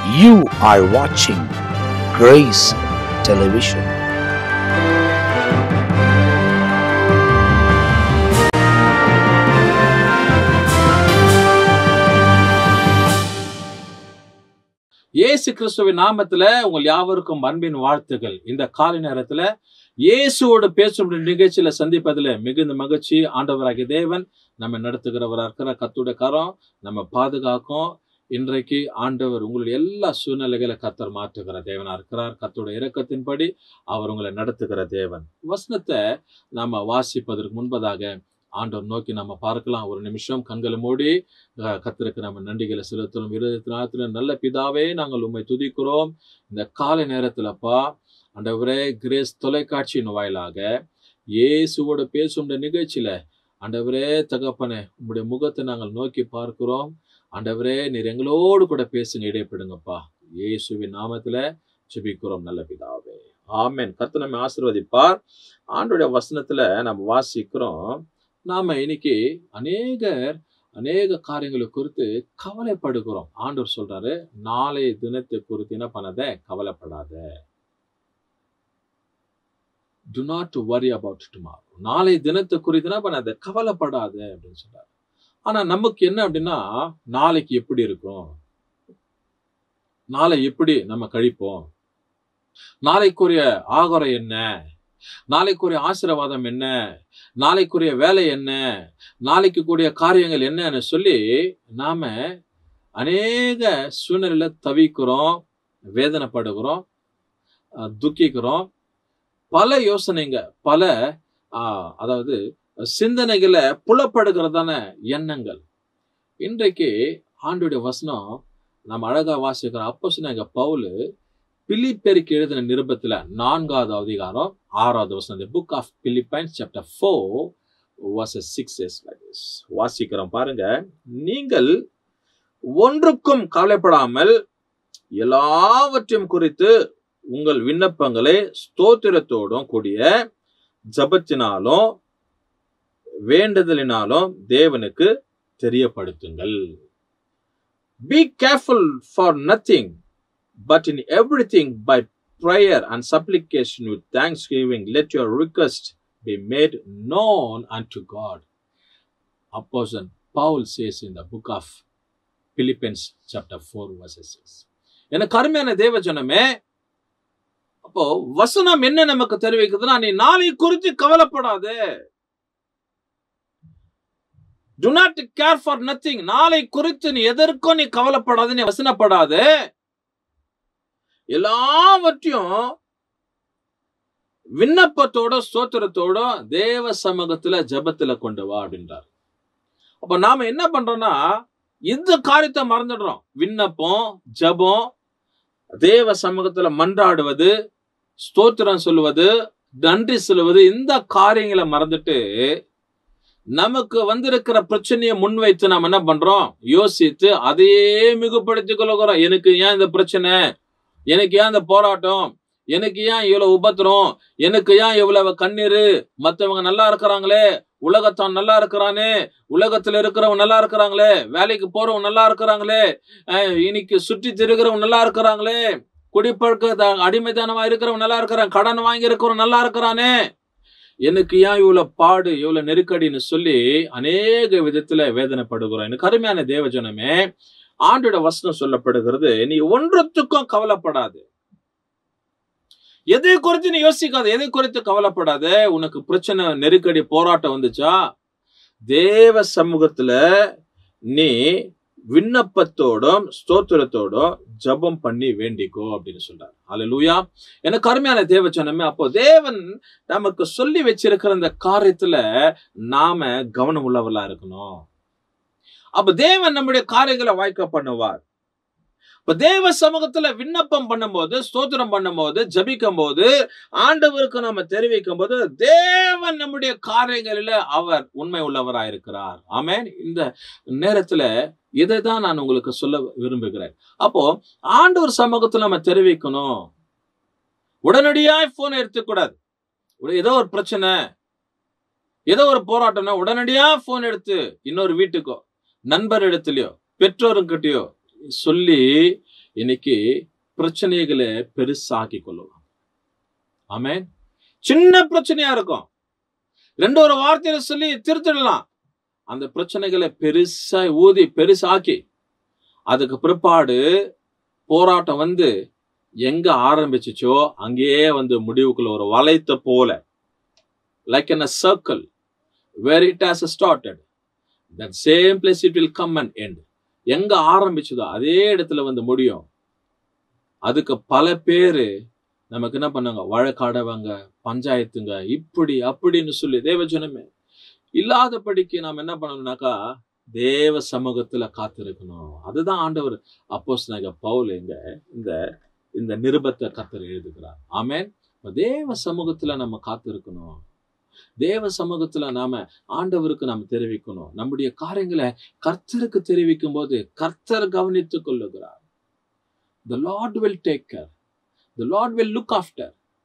You are watching Grace Television. இயேசு கிறிஸ்துவின் நாமத்துல உங்கள் யாவருக்கும் அன்பின் வாழ்த்துக்கள் இந்த காலை நேரத்துல இயேசுவோடு பேசும் நிகழ்ச்சியில சந்திப்பதுல மிகுந்த மகிழ்ச்சி ஆண்டவராகிய தேவன் நம்ம நடத்துகிறவரா இருக்கிற கத்துடைய கரம் நம்ம பாதுகாக்கும் இன்றைக்கு ஆண்டவர் உங்களுடைய எல்லா சூழ்நிலைகளை கத்தர் மாற்றுகிற தேவனா இருக்கிறார் கத்துடைய இரக்கத்தின்படி அவர் உங்களை நடத்துகிற தேவன் வசனத்தை நம்ம வாசிப்பதற்கு முன்பதாக ஆண்டவர் நோக்கி நம்ம பார்க்கலாம் ஒரு நிமிஷம் கண்களை மூடி அஹ், கர்த்தருக்கு நம்ம நன்றிகளை செலுத்தணும் இருபத்தி நாலத்துல நல்ல பிதாவே நாங்கள் உண்மை துதிக்கிறோம் இந்த காலை நேரத்துலப்பா ஆண்டவரே கிரேஸ் தொலைக்காட்சியின் வாயிலாக இயேசுவோட பேசும் இந்த நிகழ்ச்சியில ஆண்டவரே தகப்பனே உம்முடைய முகத்தை நாங்கள் நோக்கி பார்க்கிறோம் ஆண்டவரே நீர் எங்களோடு கூட பேசுங்க இடைப்படுங்கப்பா இயேசுவின் நாமத்துல ஜெபிக்கிறோம் நல்ல பிதாவே ஆமென் கர்த்தர் நம்மை ஆசீர்வதிப்பார் ஆண்டுடைய வசனத்துல நம்ம வாசிக்கிறோம் நாம இன்னைக்கு அநேகர் அநேக காரியங்களை குறித்து கவலைப்படுகிறோம் ஆண்டவர் சொல்றாரு நாளை தினத்தை குறித்து என்ன பண்ணாத கவலைப்படாத do not worry about tomorrow நாளை தினத்தை குறித்து என்ன பண்ணாத கவலைப்படாத அப்படின்னு சொல்றாரு ஆனா நமக்கு என்ன அப்படின்னா நாளைக்கு எப்படி இருக்கும் நாளை எப்படி நம்ம கழிப்போம் நாளைக்குரிய ஆகாரம் என்ன நாளைக்குரிய ஆசீர்வாதம் என்ன நாளைக்குரிய வேலை என்ன நாளைக்கு கூடிய காரியங்கள் என்னன்னு சொல்லி நாம அநேக சூழ்நிலையில தவிக்கிறோம் வேதனைப்படுகிறோம் அஹ் துக்கிக்கிறோம் பல யோசனைங்க பல ஆஹ், அதாவது சிந்தனைகளை புலப்படுகிறதான எண்ணங்கள் இன்றைக்கு ஆண்டுடைய வசனம் நம்ம அழகா வாசிக்கிற அப்போ சொன்னாங்க பவுலு பிலிப்பெருக்கு எழுதின நிருபத்துல நான்காவது அதிகாரம் ஆறாவது வசனம் book of Philippians chapter four verses 6 is like this. வாசிக்கிறோம் பாருங்க நீங்கள் ஒன்றுக்கும் கவலைப்படாமல் எல்லாவற்றையும் குறித்து உங்கள் விண்ணப்பங்களை ஸ்தோத்திரத்தோடும் கூடிய ஜபத்தினாலும் வேண்டுதலினாலும் தேவனுக்கு தெரியப்படுத்துங்கள் be careful for nothing but in everything by prayer and supplication with thanksgiving let your request be made known unto God. Apostle Paul says in the book of Philippians chapter 4 verses 6. எனக்கு அருமையான தேவ ஜனமே அப்போ வசனம் என்ன நமக்கு தெரிவிக்குதுன்னா நீ நாளை குறித்து கவலைப்படாதே do not care for nothing நாளை குறித்து நீ எதற்கும் நீ கவலைப்படாத நீ வசனப்படாதே எல்லாவற்றையும் விண்ணப்பத்தோட ஸ்தோத்திரத்தோட தேவ சமூகத்துல ஜெபத்துல கொண்டு வா அப்படின்றார் அப்ப நாம என்ன பண்றோம்னா இந்த காரியத்தை மறந்துடுறோம் விண்ணப்பம் ஜெபம் தேவ சமூகத்துல மன்றாடுவது ஸ்தோத்திரம் சொல்லுவது நன்றி சொல்லுவது இந்த காரியங்களை மறந்துட்டு நமக்கு வந்திருக்கிற பிரச்சனையை முன்வைத்து நாம் என்ன பண்றோம் யோசித்து அதையே மிகுப்படுத்திக் கொள்கிறோம் எனக்கு ஏன் இந்த பிரச்சனை எனக்கு ஏன் இந்த போராட்டம் எனக்கு ஏன் இவ்வளவு உபத்திரம் எனக்கு ஏன் இவ்வளவு கண்ணீர் மத்தவங்க நல்லா இருக்கிறாங்களே உலகத்தான் நல்லா இருக்கிறானே உலகத்துல இருக்கிறவங்க நல்லா இருக்கிறாங்களே வேலைக்கு போறவங்க நல்லா இருக்கிறாங்களே அஹ் இன்னைக்கு சுற்றி திரிகிறவங்க நல்லா இருக்கிறாங்களே குடிப்பழக்க அடிமைத்தனமா இருக்கிறவங்க நல்லா இருக்கிறாங்க கடன் வாங்கி இருக்கிறவங்க நல்லா இருக்கிறானே எனக்கு ஏன் இவ்வளவு பாடு இவ்வளவு நெருக்கடின்னு சொல்லி அநேக விதத்துல வேதனைப்படுகிறோம் எனக்கு அருமையான தேவஜனமே ஆண்டோட வசனம் சொல்லப்படுகிறது நீ ஒன்றத்துக்கும் கவலைப்படாது எதை குறித்து நீ யோசிக்காத எதை குறித்து கவலைப்படாத உனக்கு பிரச்சனை நெருக்கடி போராட்டம் வந்துச்சா தேவ சமூகத்துல நீ விண்ணப்பத்தோடும் ஸ்தோத்திரத்தோடும் ஜெபம் பண்ணி வேண்டிக்கோ அப்படின்னு சொல்றாரு அல்லேலூயா எனக்கு அருமையான தேவச்சனமே அப்போ தேவன் நமக்கு சொல்லி வச்சிருக்கிற இந்த காரியத்துல நாம கவனம் உள்ளவர்களா இருக்கணும் அப்ப தேவன் நம்முடைய காரியங்களை வாய்க்க பண்ணுவார் இப்ப தேவ சமூகத்துல விண்ணப்பம் பண்ணும்போது ஸ்தோத்திரம் பண்ணும்போது ஜபிக்கும் போது ஆண்டவருக்கு நாம தெரிவிக்கும் போது தேவன் நம்முடைய காரியங்களில அவர் உண்மை உள்ளவராயிருக்கிறார் ஆமென் இந்த நேரத்துல இதை தான் நான் உங்களுக்கு சொல்ல விரும்புகிறேன் அப்போ ஆண்டவர் சமூகத்துல நம்ம தெரிவிக்கணும் உடனடியாய் போன் எடுத்துக்கூடாது ஒரு- ஏதோ ஒரு பிரச்சனை ஏதோ ஒரு போராட்டம்னா உடனடியா போன் எடுத்து இன்னொரு வீட்டுக்கோ நண்பர் இடத்துலயோ பெற்றோருங்கிட்டயோ சொல்லி இன்னைக்கு பிரச்சனைகளை பெருசாக்கி கொள்ளுவாங்க ஆமென் சின்ன பிரச்சனையா இருக்கும் ரெண்டு ஒரு வார்த்தையில சொல்லி திருத்திடலாம் அந்த பிரச்சனைகளை பெருசா ஊதி பெருசாக்கி அதுக்கு பிற்பாடு போராட்டம் வந்து எங்க ஆரம்பிச்சுச்சோ அங்கேயே வந்து முடிவுக்குள்ள ஒரு வளைத்த போல like in a circle where it has started that same place it will come and end எங்க ஆரம்பிச்சதோ அதே இடத்துல வந்து முடியும் அதுக்கு பல பேரு நமக்கு என்ன பண்ணாங்க வழக்காடவங்க பஞ்சாயத்துங்க இப்படி அப்படின்னு சொல்லி தேவஜனமே இல்லாதபடிக்கு நாம் என்ன பண்ணணும்னாக்கா தேவ சமூகத்துல காத்திருக்கணும் அதுதான் ஆண்டவர் அப்போஸ் பவுல் இங்க இந்த இந்த நிருபத்தை கத்தர் எழுதுகிறார் ஆமென் இப்ப தேவ சமூகத்துல நம்ம காத்திருக்கணும் தேவ சமூகத்துல நாம ஆண்டவருக்கு நாம தெரிவிக்கணும் நம்முடைய காரியங்களை கர்த்தருக்கு தெரிவிக்கும் போது கர்த்தர் கவனித்துக் கொள்ளுகிறார் the lord will take care the lord will look after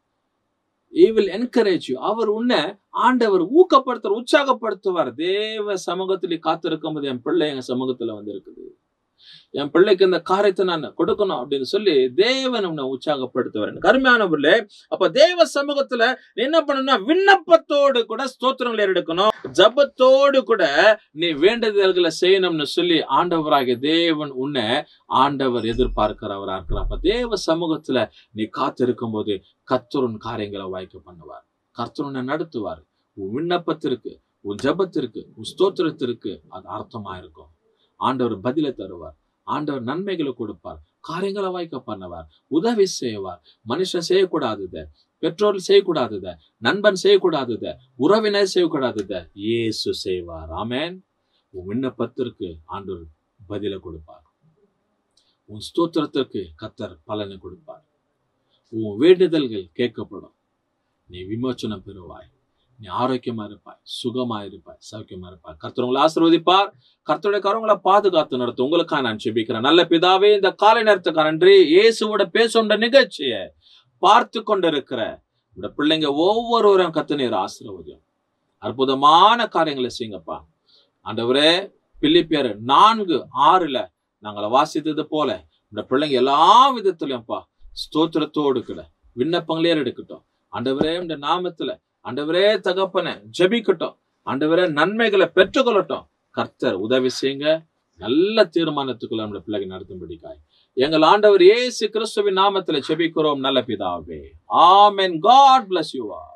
he will encourage you அவர் உன்னை ஆண்டவர் ஊக்கப்படுத்துவார் உற்சாகப்படுத்துவார் தேவ சமூகத்திலே காத்திருக்கும் போது என் பிள்ளை எங்க சமூகத்துல வந்து இருக்குது என் பிள்ளைக்கு இந்த காரியத்தை நான் கொடுக்கணும் அப்படின்னு சொல்லி தேவன் உன்னை உற்சாகப்படுத்துவார் எனக்கு அருமையானவர்களே அப்ப தேவ சமூகத்துல நீ என்ன பண்ணணும்னா விண்ணப்பத்தோடு கூட ஸ்தோத்திரங்களை எடுக்கணும் ஜபத்தோடு கூட நீ வேண்டுதல்களை செய்யணும்னு சொல்லி ஆண்டவராகிய தேவன் உன்னை ஆண்டவர் எதிர்பார்க்கிறவரா இருக்கிறார் அப்ப தேவ சமூகத்துல நீ காத்திருக்கும் போது கர்த்தருன் காரியங்களை வாய்க்க பண்ணுவார் கர்த்தர் உன்னை நடத்துவார் உன் விண்ணப்பத்திற்கு உன் ஜபத்திற்கு உன் ஸ்தோத்திரத்திற்கு அது அர்த்தமா இருக்கும் ஆண்டவர் பதிலை தருவார் ஆண்டவர் நன்மைகளை கொடுப்பார் காரியங்களை வாய்க்க பண்ணுவார் உதவி செய்வார் மனுஷன் செய்யக்கூடாதத பெற்றோர் செய்யக்கூடாதத நண்பன் செய்யக்கூடாதத உறவினர் செய்யக்கூடாதத இயேசு செய்வார் ஆமென் உன் விண்ணப்பத்திற்கு ஆண்டவர் பதிலை கொடுப்பார் உன் ஸ்தோத்திரத்திற்கு கத்தர் பலனை கொடுப்பார் உன் வேண்டுதல்கள் கேட்கப்படும் நீ விமோச்சனம் பெறுவாய் நீ ஆரோக்கியமா இருப்பாய் சுகமா இருப்பாய் சௌக்கியமா இருப்பாய் கர்த்தர் உங்களை ஆசீர்வதிப்பார் கர்த்தருடைய கரங்களை பாதுகாத்து நடத்தும் உங்களுக்காக நான் செபிக்கிறேன் நல்ல பிதாவே இந்த காலை நேரத்துக்கு நன்றி இயேசுவோட பேசுகின்ற நிகழ்ச்சியை பார்த்து கொண்டிருக்கிற இந்த பிள்ளைங்க ஒவ்வொருவரும் கத்து நீர் ஆசீர்வதியும் அற்புதமான காரியங்களை செய்யுங்கப்பா ஆண்டவரே பிலிப்பியர் நான்கு ஆறுல நாங்களை வாசித்தது போல இந்த பிள்ளைங்க எல்லா விதத்திலும்ப்பா ஸ்தோத்திரத்தோடு கூட விண்ணப்பங்களே எடுக்கட்டும் ஆண்டவரே இந்த நாமத்துல ஆண்டவரே தகப்பனை ஜெபிக்கட்டும் ஆண்டவரே நன்மைகளை பெற்றுக்கொள்ளட்டும் கர்த்தர் உதவி செய்யுங்க நல்ல தீர்மானத்துக்குள்ள நம்முடைய பிள்ளைகள் நடத்தும்படிக்காய் எங்கள் ஆண்டவர் இயேசு கிறிஸ்துவின் நாமத்துல ஜெபிக்கிறோம் நல்ல பிதாவே ஆமென் காட் bless you all